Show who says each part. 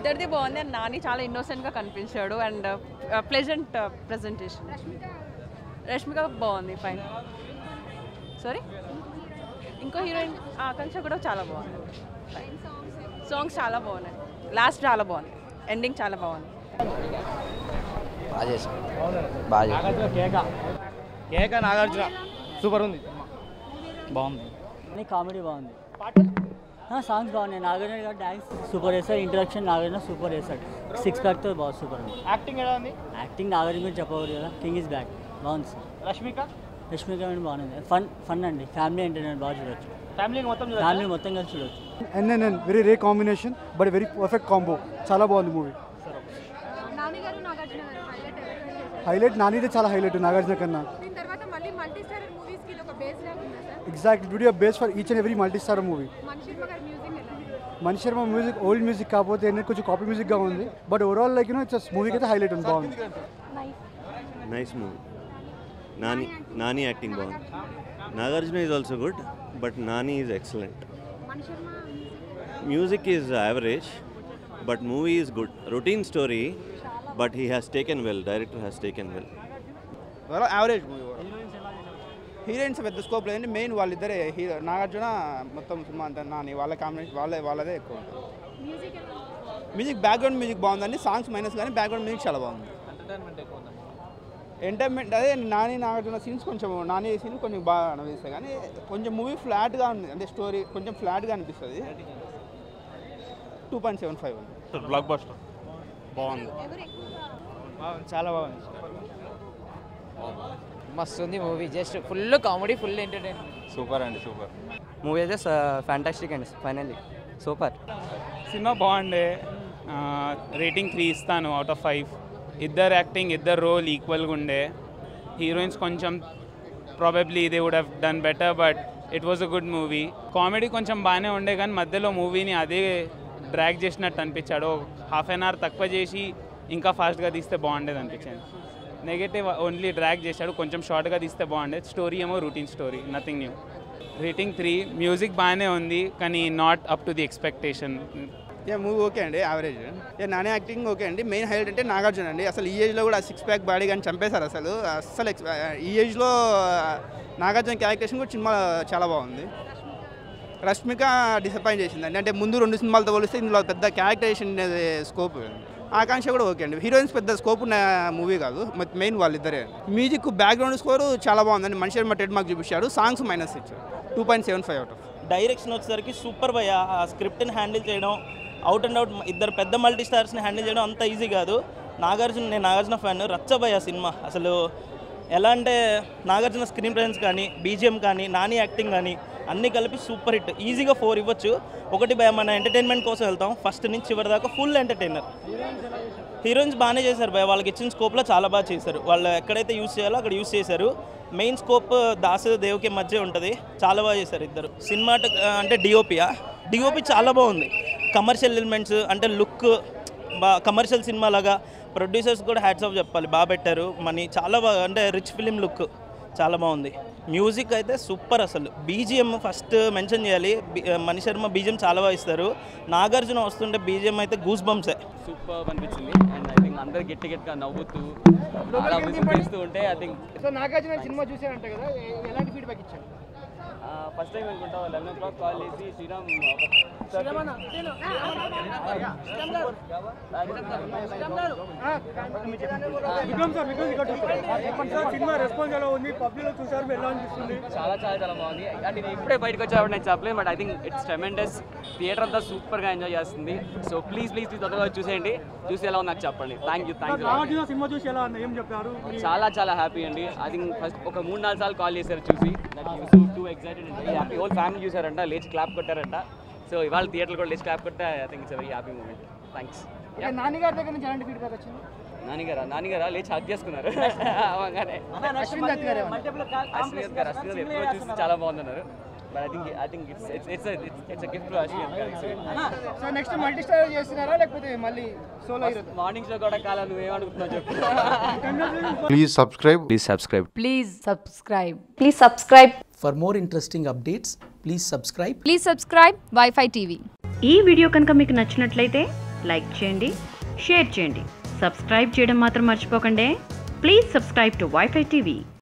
Speaker 1: ఇద్దరిది బాగుంది అండ్ నాని చాలా ఇన్నోసెంట్గా కనిపించాడు అండ్ ప్లెజెంట్ ప్రజెంటేషన్ రష్మిక బాగుంది ఫైన్ సారీ ఇంకో హీరోయిన్ ఆకాంక్ష కూడా చాలా బాగుంది సాంగ్స్ చాలా బాగున్నాయి లాస్ట్ చాలా బాగుంది ఎండింగ్ చాలా బాగుంది
Speaker 2: బాగా చేసాం బాగా చేసాం
Speaker 3: కేక కేక నాగార్జున సూపర్ ఉంది
Speaker 2: బాగుంది
Speaker 4: అన్ని కామెడీ బాగుంది సాంగ్స్ బాగున్నాయి నాగార్జున గారు డ్యాన్స్ సూపర్ వేస్తాడు ఇంట్రడక్షన్ నాగార్జున సూపర్ వేస్తాడు సిక్స్ ప్యాక్తో బాగా సూపర్ ఉంది
Speaker 3: యాక్టింగ్ ఎలా ఉంది
Speaker 4: యాక్టింగ్ నాగార్జున గురించి చెప్పకూడదు కదా కింగ్ ఇస్ బ్యాక్ బాగుంది సార్
Speaker 3: రష్మిక
Speaker 4: రష్మిక గారు బాగుంది ఫన్ ఫన్ అండి ఫ్యామిలీ ఎంటర్టైన్మెంట్ బాగా చూడొచ్చు
Speaker 3: ఫ్యామిలీ మొత్తం చూడాలి
Speaker 4: ఫ్యామిలీ మొత్తం కలిసి చూడొచ్చు
Speaker 5: ఎన్ఎన్ఎన్ very rare combination but very perfect combo చాలా బాగుంది మూవీ
Speaker 6: నాన్నగారు నాగార్జున గారు హైలైట్ అయ్యారు
Speaker 5: హైలైట్ నానిదే చాలా హైలైట్ నాగార్జున కన్నా
Speaker 6: దీని తర్వాత మళ్ళీ మల్టీ స్టారర్ మూవీస్ కి ఇది ఒక బేస్ లాగా ఉందా sir
Speaker 5: exact it would base for each and every multi star movie
Speaker 6: మనిషి గారి మ్యూజిక్ ఎలా ఉంది?
Speaker 5: మనిషి శర్మ మ్యూజిక్ ఓల్డ్ మ్యూజిక్ కాకపోతే ఏంటంటే కొంచెం కాపీ మ్యూజిక్గా ఉంది but overall like you know it's మూవీకి అయితే హైలైట్ ఉంది బాగుంది
Speaker 7: nice movie Nani Nani acting బాగుంది Nagarjuna is also good but Nani is excellent
Speaker 6: Mani Sharma
Speaker 7: music is average but movie is good routine story but he has taken well director has taken well
Speaker 3: average movie heroines పెద్ద scope లేదండి main వాళ్ళిద్దరే hero Nagarjuna మొత్తం సినిమా అంతా నాని వాళ్ళ combination వాళ్ళే వాళ్ళదే ఎక్కువ ఉంటుంది
Speaker 6: మ్యూజిక్ ఎలా ఉంది?
Speaker 3: మ్యూజిక్ బ్యాక్గ్రౌండ్ మ్యూజిక్ బాగుందండి సాంగ్స్ మైనస్ కానీ బ్యాక్గ్రౌండ్ మ్యూజిక్ చాలా బాగుంది ఎంటర్టైన్మెంట్ అదే నాని నాగార్జున సీన్స్ కొంచెం నాని సీన్ కొంచెం బాగా అనిపిస్తాయి కానీ కొంచెం మూవీ ఫ్లాట్గా ఉంది అంటే స్టోరీ కొంచెం ఫ్లాట్గా అనిపిస్తుంది two point seven five
Speaker 8: blockbuster బాగుంది
Speaker 6: ఎవరు ఎక్కువగా
Speaker 3: బాగుంది చాలా బాగుంది
Speaker 2: మస్తు ఉంది movie just full comedy full entertainment
Speaker 8: super అండి సూపర్
Speaker 2: మూవీ అయితే ఫ్యాంటాస్టిక్ అండి ఫైనల్లీ సూపర్
Speaker 9: సినిమా బాగుండే రేటింగ్ త్రీ ఇస్తాను అవుట్ ఆఫ్ ఫైవ్ ఇద్దరు యాక్టింగ్ ఇద్దరు రోల్ ఈక్వల్గా ఉండే హీరోయిన్స్ కొంచెం probably they would have done better but it was a good movie comedy కొంచెం బాగానే ఉండే కానీ మధ్యలో మూవీని అదే డ్రాగ్ చేసినట్టు అనిపించాడు హాఫ్ అన్ అవర్ తక్కువ చేసి ఇంకా ఫాస్ట్గా తీస్తే బాగుండేది అనిపించింది నెగటివ్ ఓన్లీ డ్రాగ్ చేశాడు కొంచెం షార్ట్గా తీస్తే బాగుండేది స్టోరీ ఏమో routine story nothing new rating three music బాగానే ఉంది కానీ not up to the expectation
Speaker 3: ఏ మూవీ ఓకే అండి యావరేజ్ ఏ నాని యాక్టింగ్ ఓకే అండి మెయిన్ హైలైట్ అంటే నాగార్జున అండి అసలు ఈ ఏజ్లో కూడా సిక్స్ ప్యాక్ బాడీ కానీ చంపేశారు అసలు అస్సలు ఎక్స్ ఈ ఏజ్లో నాగార్జున క్యారెక్టరేషన్ కూడా సినిమా చాలా బాగుంది రష్మిక డిసప్పాయింట్ చేసిందండి అంటే ముందు రెండు సినిమాలతో పోలిస్తే ఇందులో పెద్ద క్యారెక్టరేషన్ స్కోప్ ఆకాంక్ష కూడా ఓకే అండి హీరోయిన్స్ పెద్ద స్కోప్ ఉన్న మూవీ కాదు మెయిన్ వాళ్ళిద్దరే మ్యూజిక్ బ్యాక్గ్రౌండ్ స్కోర్ చాలా బాగుందండి మనిషి శర్మ టెడ్ మార్క్ చూపించాడు సాంగ్స్ మైనస్ ఇచ్చాడు two point seven five out of
Speaker 10: direction వచ్చేసరికి సూపర్ భయ ఆ స్క్రిప్ట్ని హ్యాండిల్ చేయడం అవుట్ అండ్ అవుట్ ఇద్దరు పెద్ద మల్టీ స్టార్స్ని హ్యాండిల్ చేయడం అంత ఈజీ కాదు నాగార్జున నేను నాగార్జున ఫ్యాన్ రచ్చభయ సినిమా అసలు ఎలా అంటే నాగార్జున స్క్రీన్ ప్రెజెన్స్ కానీ బీజిఎం కానీ నాని యాక్టింగ్ కానీ అన్నీ కలిపి సూపర్ హిట్ ఈజీగా ఫోర్ ఇవ్వచ్చు ఒకటి భయ మన ఎంటర్టైన్మెంట్ కోసం వెళ్తాం ఫస్ట్ నుంచి చివరి దాకా ఫుల్ ఎంటర్టైనర్ హీరోయిన్స్ బాగానే చేశారు భయ వాళ్ళకి ఇచ్చిన స్కోప్లో చాలా బాగా చేశారు వాళ్ళు ఎక్కడైతే యూస్ చేయాలో అక్కడ యూస్ చేశారు మెయిన్ స్కోప్ దాసు దేవ్కి మధ్య ఉంటుంది చాలా బాగా చేశారు ఇద్దరు సినిమా అంటే డిఓపియా డిఓపి చాలా బాగుంది కమర్షియల్ ఎలిమెంట్స్ అంటే లుక్ బా కమర్షియల్ సినిమా లాగా ప్రొడ్యూసర్స్ కూడా హ్యాట్స్ ఆఫ్ చెప్పాలి బాగా పెట్టారు మనీ చాలా బాగా అంటే రిచ్ ఫిలిం లుక్ చాలా బాగుంది మ్యూజిక్ అయితే సూపర్ అసలు బీజిఎం ఫస్ట్ మెన్షన్ చేయాలి బి- మణి శర్మ బీజిఎం చాలా బాగా ఇస్తారు నాగార్జున వస్తుంటే బీజిఎం అయితే గూస్ బంప్సే
Speaker 2: సూపర్ అనిపించింది అండ్ ఐ థింక్ అందరు గట్టి గట్టిగా నవ్వుతూ చాలా విజిల్ చేస్తూ ఉంటే I think
Speaker 3: so Nagarjuna cinema చూసారంట కదా ఎలాంటి ఫీడ్బ్యాక్ ఇచ్చారు
Speaker 2: ఫస్ట్ టైం అనుకుంటా లెవెన్ ఓ క్లాక్ కాల్ చేసి శ్రీరామ్
Speaker 5: విక్రమ్ సార్ విక్రమ్ ఇక్కడ చెప్పండి సార్ సినిమా రెస్పాన్స్ ఎలా ఉంది పబ్లిక్ చూసారు మీరు ఎలా అనిపిస్తుంది
Speaker 2: చాలా చాలా చాలా బాగుంది అంటే నేను ఇప్పుడే బయటకు వచ్చేవాడు నేను చెప్పలేదు but I think it's tremendous theatre అంతా సూపర్గా ఎంజాయ్ చేస్తుంది సో ప్లీజ్ ప్లీజ్ ప్లీజ్ తొందరగా చూసేయండి చూసి ఎలా ఉంది నాకు చెప్పండి thank you thank you
Speaker 5: Nagarjuna cinema చూసి ఎలా ఉంది ఏం చెప్పారు
Speaker 2: చాలా చాలా హ్యాపీ అండి ఐ థింక్ ఫస్ట్ ఒక మూడు నాలుగు సార్లు కాల్ చేశారు చూసి that you too excited and very happy whole family చూసారంట లేచి క్లాప్ కొట్టారంట సో ఇవాళ థియేటర్ కూడా లేచి క్లాప్ కొట్టే I think it's very happy moment thanks
Speaker 3: నాన్నగారి దగ్గర నుంచి ఎలాంటి ఫీడ్బ్యాక్ వచ్చింది
Speaker 2: నానిగారా నానిగారా లేచి హక్ చేసుకున్నారు అవగానే
Speaker 3: అశ్విన్ దత్ గారు
Speaker 2: అశ్విన్ గారు అశ్విన్ గారు ఎప్పుడో చూసి చాలా బాగుందన్నారు but I think I think it's it's it's it's gift to Ashwin garu
Speaker 3: so next multi star చేస్తున్నారా లేకపోతే మళ్ళీ సోలో హీరో
Speaker 2: మార్నింగ్ షో కూడా కాలం నువ్వేమనుకుంటున్నావు చెప్పు
Speaker 11: Please subscribe.
Speaker 2: Please subscribe
Speaker 6: please subscribe
Speaker 12: Please subscribe.
Speaker 13: For more interesting updates, please subscribe.
Speaker 6: Please subscribe WiFi TV
Speaker 12: ఈ video కనుక మీకు నచ్చినట్లయితే
Speaker 11: లైక్ చేయండి షేర్ చేయండి సబ్స్క్రైబ్ చేయడం మాత్రం మర్చిపోకండి please subscribe to WiFi TV